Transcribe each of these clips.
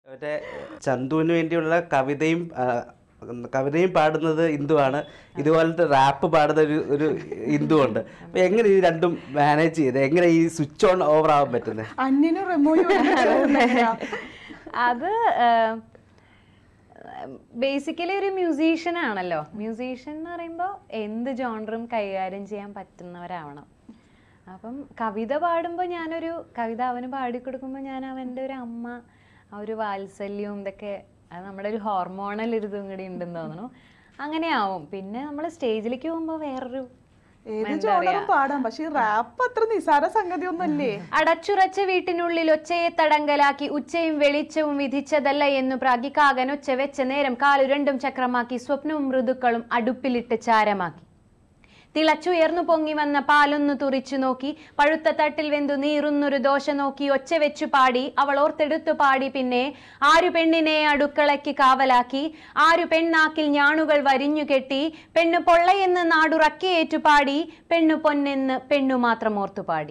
മറ്റേ ചന്തുവിന് വേണ്ടിയുള്ള കവിതയും ആ, കവിതയും പാടുന്നത് ഹിന്ദുവാണ് ഇതുപോലത്തെ റാപ്പ് പാടുന്ന ഒരു ഒരു ഹിന്ദുവുണ്ട് അപ്പൊ എങ്ങനെ ഈ രണ്ടും മാനേജ് ചെയ്ത് എങ്ങനെ ഈ സ്വിച്ച് ഓൺ ഓവർ ആവാൻ പറ്റുന്നത് അന്യനും റെമോയും അത് ബേസിക്കലി ഒരു മ്യൂസീഷ്യൻ ആണല്ലോ മ്യൂസീഷ്യൻ എന്ന് പറയുമ്പോൾ എന്ത് ജോണറും കൈകാര്യം ചെയ്യാൻ പറ്റുന്നവരാവണം അപ്പം കവിത പാടുമ്പോൾ ഞാനൊരു കവിത അവന് പാടിക്കൊടുക്കുമ്പോൾ ഞാൻ അവൻ്റെ ഒരു അമ്മ ആ ഒരു വാത്സല്യവും ഇതൊക്കെ അത് നമ്മുടെ ഒരു ഹോർമോണൽ ഒരു ഇതും കൂടി ഉണ്ടെന്ന് തോന്നുന്നു അങ്ങനെ ആവും പിന്നെ നമ്മൾ സ്റ്റേജിലേക്ക് പോകുമ്പോൾ വേറൊരു ഏത് ജോണറും പാടാം പക്ഷെ ഈ റാപ്പ് അത്ര നിസാര സംഗതി ഒന്നല്ലേ അടച്ചുറച്ച വീട്ടിനുള്ളിൽ ഒച്ചയെ തടങ്കലാക്കി ഉച്ചയും വെളിച്ചവും വിധിച്ചതല്ല എന്നു പ്രാഗിക്കാകൻ ഒച്ച വെച്ച നേരം കാലു രണ്ടും ചക്രമാക്കി സ്വപ്നവും മൃദുക്കളും അടുപ്പിലിട്ട് ചാരമാക്കി തിളച്ചുയർന്നു പൊങ്ങി വന്ന പാലൊന്നു തുറിച്ചു നോക്കി പഴുത്ത തട്ടിൽ വെന്തു നീറുന്നൊരു ദോശ നോക്കി ഒച്ച വെച്ചു പാടി അവൾ ഓർത്തെടുത്തു പാടി പിന്നെ ആരു പെണ്ണിനെ അടുക്കളയ്ക്ക് കാവലാക്കി ആരു പെണ്ണാക്കിൽ ഞാണുകൾ വരിഞ്ഞു കെട്ടി പെണ്ണു പൊള്ളയെന്ന് നാടുറക്കിയേറ്റു പാടി പെണ്ണു പൊന്നെന്ന് പെണ്ണു മാത്രം ഓർത്തു പാടി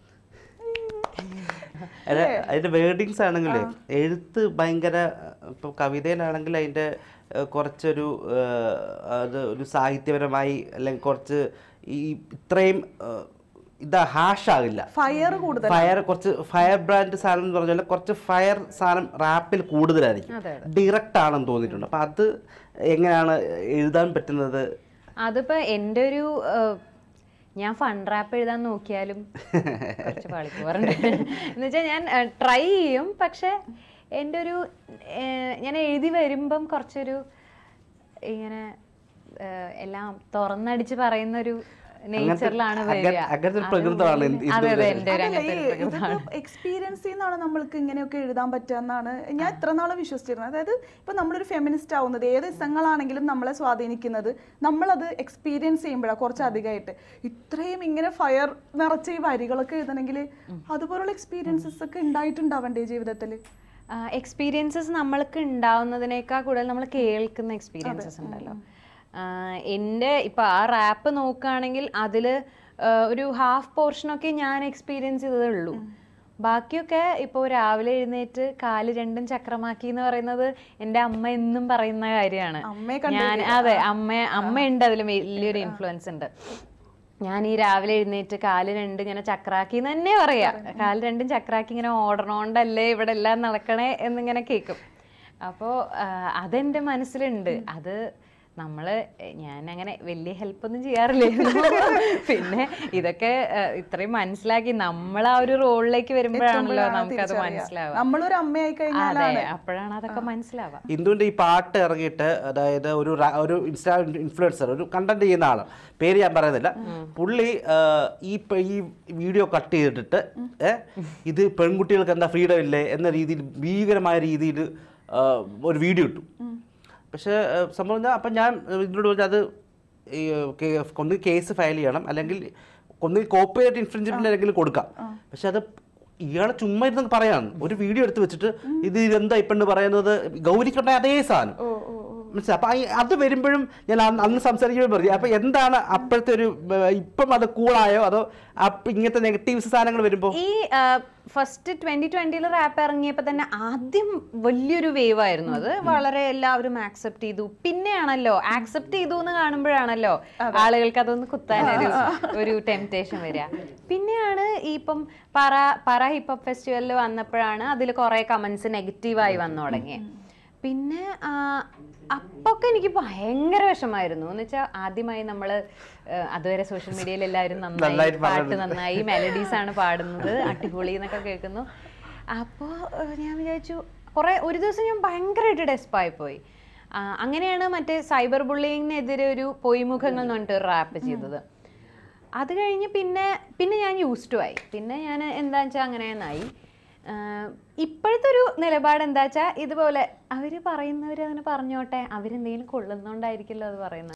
അല്ല അതിന്റെ വേർഡിങ്സ് ആണെങ്കിലേ എഴുത്ത് ഭയങ്കര ഇപ്പൊ കവിതയിലാണെങ്കിൽ അതിന്റെ ഏഹ്, കുറച്ചൊരു ഏഹ്, അത് ഒരു സാഹിത്യപരമായി അല്ലെങ്കിൽ കുറച്ച് ഈ ഇത്രയും ഏഹ്, ഇതാ ഹാഷ് ആകില്ല ഫയർ കൂടുതൽ ഫയർ കുറച്ച് ഫയർ ബ്രാൻഡ് സാധനം എന്ന് പറഞ്ഞാൽ കുറച്ച് ഫയർ സാധനം റാപ്പിൽ കൂടുതലായിരിക്കും അതെ, ഡയറക്റ്റ് ആണെന്ന് തോന്നിയിട്ടുണ്ട് അപ്പൊ അത് എങ്ങനെയാണ് എഴുതാൻ പറ്റുന്നത് അതിപ്പോ എൻ്റെ ഒരു ഏഹ്, ഞാൻ ഫൺ റാപ്പ് എഴുതാൻ നോക്കിയാലും കുറച്ച് പാളിപ്പോറുണ്ട് എന്ന് വെച്ചാൽ ഞാൻ ട്രൈ ചെയ്യും പക്ഷെ എൻ്റെ ഒരു ഏഹ്, ഞാൻ എഴുതി വരുമ്പം കുറച്ചൊരു ഇങ്ങനെ ഏഹ്, എല്ലാം തുറന്നടിച്ച് പറയുന്ന ഒരു നേച്ചറിലാണ് അങ്ങ- വരിക അങ്ങനത്തെ ഒരു അത് പ്രകൃതമാണ് ഒരു- ഇത് അതെ അതെ ഇതുവരെ. എൻ്റെ ഒരു അങ്ങനത്തെ ഒരു പ്രകൃതമാണ് എക്സ്പീരിയൻസിൽ നിന്നാണ് നമ്മൾക്ക് ഇങ്ങനെയൊക്കെ എഴുതാൻ പറ്റുക എന്നാണ് ഞാൻ ഇത്ര നാളെ വിശ്വസിച്ചിരുന്നത് അതായത് ഇപ്പൊ നമ്മളൊരു ഫെമിനിസ്റ്റ് ആവുന്നത് ഏത് ഇസങ്ങളാണെങ്കിലും നമ്മളെ സ്വാധീനിക്കുന്നത് നമ്മളത് എക്സ്പീരിയൻസ് ചെയ്യുമ്പോഴാണ് കുറച്ച് അധികമായിട്ട് ഇത്രയും ഇങ്ങനെ ഫയർ നിറച്ച ഈ വരികളൊക്കെ എഴുതണമെങ്കിൽ അതുപോലുള്ള എക്സ്പീരിയൻസസ് ഒക്കെ ഉണ്ടായിട്ടുണ്ടാവണ്ടേ ജീവിതത്തിൽ എക്സ്പീരിയൻസസ് നമ്മൾക്ക് ഉണ്ടാവുന്നതിനേക്കാൾ കൂടുതൽ നമ്മൾ കേൾക്കുന്ന എക്സ്പീരിയൻസസ് ഉണ്ടല്ലോ ആഹ് എൻ്റെ ഇപ്പൊ ആ റാപ്പ് നോക്കുകയാണെങ്കിൽ അതിൽ ഒരു ഹാഫ് പോർഷനൊക്കെ ഞാൻ എക്സ്പീരിയൻസ് ചെയ്തതേ ഉള്ളൂ ബാക്കിയൊക്കെ ഇപ്പോൾ രാവിലെ എഴുന്നേറ്റ് കാല് രണ്ടും ചക്രമാക്കി എന്ന് പറയുന്നത് എൻ്റെ അമ്മ എന്നും പറയുന്ന കാര്യമാണ് അമ്മയെ ഞാൻ അതെ അമ്മ അമ്മയുണ്ട് അതിൽ വലിയൊരു ഇൻഫ്ലുവൻസ് ഉണ്ട് ഞാൻ ഈ രാവിലെ എഴുന്നേറ്റ് കാല് രണ്ട് ഇങ്ങനെ ചക്രാക്കി എന്ന് തന്നെ പറയാ കാല് രണ്ടും ചക്രാക്കി ഇങ്ങനെ ഓടണോണ്ടല്ലേ ഇവിടെ എല്ലാം നടക്കണേ എന്നിങ്ങനെ കേൾക്കും അപ്പോൾ അതെൻ്റെ മനസ്സിലുണ്ട് അത് നമ്മള് ഞാൻ അങ്ങനെ വലിയ ഹെൽപ്പ് ഒന്നും ചെയ്യാറില്ലായിരുന്നു പിന്നെ ഇതൊക്കെ ആ, ഇത്രയും മനസ്സിലാക്കി നമ്മൾ ആ ഒരു റോളിലേക്ക് വരുമ്പോഴാണല്ലോ നമുക്കത് മനസ്സിലാവുക നമ്മളൊരു അമ്മയായി കഴിഞ്ഞാൽ അതെ അപ്പോഴാണ് അതൊക്കെ മനസ്സിലാവുക ഇന്ദുവിന്റെ ഈ പാട്ട് ഇറങ്ങിയിട്ട് അതായത് ഒരു റാ- ഒരു ഇൻസ്റ്റാ ഇൻഫ്ലുവൻസർ ഒരു കണ്ടന്റ് ചെയ്യുന്ന ആളാണ് പേര് ഞാൻ പറയുന്നില്ല പുള്ളി ആ, ഈ പ- ഈ വീഡിയോ കട്ട് ചെയ്തിട്ട് ഏ, ഇത് പെൺകുട്ടികൾക്ക് എന്താ ഫ്രീഡം ഇല്ലേ എന്ന രീതിയിൽ ഭീകരമായ രീതിയിൽ ഒരു വീഡിയോ ഇട്ടു പക്ഷേ ആ, സംഭവം എന്താ അപ്പം ഞാൻ ഇതിനോട് പറഞ്ഞത് അത് ഈ കേ- ഒന്നുകിൽ കേസ് ഫയൽ ചെയ്യണം അല്ലെങ്കിൽ ഒന്നുകിൽ കോപ്പിറൈറ്റ് ഇൻഫ്രിഞ്ച്മെന്റ് അല്ലെങ്കിൽ കൊടുക്കാം പക്ഷെ അത് ഇയാളെ ചുമ്മാ ഇരുന്ന് പറയാണ് ഒരു വീഡിയോ എടുത്ത് വെച്ചിട്ട് ഇത് ഇതെന്താ ഇപ്പെന്ന് പറയുന്നത് ഗൗരിക്കണ്ട അതേ സാധനം മനസ്സിലായി അപ്പൊ ഈ- അത് വരുമ്പോഴും ഞാൻ അന്ന് അന്ന് സംസാരിക്കുമ്പോൾ പറഞ്ഞു അപ്പൊ എന്താണ് അപ്പോഴത്തെ ഒരു ഏർ, ഇപ്പം അത് കൂളായോ അതോ അപ്പ ഇങ്ങനത്തെ നെഗറ്റീവ്സ് സാധനങ്ങൾ വരുമ്പോ ഈ ഫസ്റ്റ് ട്വന്റി ട്വന്റിയിൽ റാപ്പ് ഇറങ്ങിയപ്പോൾ തന്നെ ആദ്യം വലിയൊരു വേവ് ആയിരുന്നു അത് വളരെ എല്ലാവരും ആക്സെപ്റ്റ് ചെയ്തു പിന്നെയാണല്ലോ ആക്സെപ്റ്റ് ചെയ്തു എന്ന് കാണുമ്പോഴാണല്ലോ ആളുകൾക്ക് അതൊന്ന് കുത്താനൊരു ഒരു ടെംപ്റ്റേഷൻ വരിക പിന്നെയാണ് ഈ ഇപ്പം പറ പറ ഹിപ്പ് ഹോപ്പ് ഫെസ്റ്റിവലിൽ വന്നപ്പോഴാണ് അതിൽ കുറെ കമന്റ്സ് നെഗറ്റീവായി വന്നു തുടങ്ങിയത് പിന്നെ ആ, അപ്പൊക്കെ എനിക്ക് ഭയങ്കര വിഷമായിരുന്നു എന്ന് വെച്ചാൽ ആദ്യമായി നമ്മൾ അതുവരെ സോഷ്യൽ മീഡിയയിൽ എല്ലാവരും നന്നായി നന്നായിട്ട് പാട്ട് പാടുന്നു. നന്നായി മെലഡീസ് ആണ് പാടുന്നത് അടിപൊളി എന്നൊക്കെ കേൾക്കുന്നു അപ്പോൾ ഞാൻ വിചാരിച്ചു കുറെ ഒരു ദിവസം ഞാൻ ഭയങ്കരമായിട്ട് ഡെസ്പായി പോയി ആ, അങ്ങനെയാണ് മറ്റേ സൈബർ ബുള്ളിങ്ങിനെതിരെ ഒരു പൊയ്മുഖങ്ങൾ എന്ന് പറഞ്ഞിട്ട് ഒരു റാപ്പ് ചെയ്തത് അത് കഴിഞ്ഞ് പിന്നെ പിന്നെ ഞാൻ യൂസ് ടു ആയി പിന്നെ ഞാൻ എന്താ വെച്ചാൽ അങ്ങനെ ആയി ആഹ് ഇപ്പോഴത്തെ ഒരു നിലപാട് എന്താ വെച്ചാൽ ഇതുപോലെ അവർ പറയുന്നവർ അങ്ങനെ പറഞ്ഞോട്ടെ അവരെന്തെങ്കിലും കൊള്ളുന്നോണ്ടായിരിക്കുമല്ലോ അത് പറയുന്നത്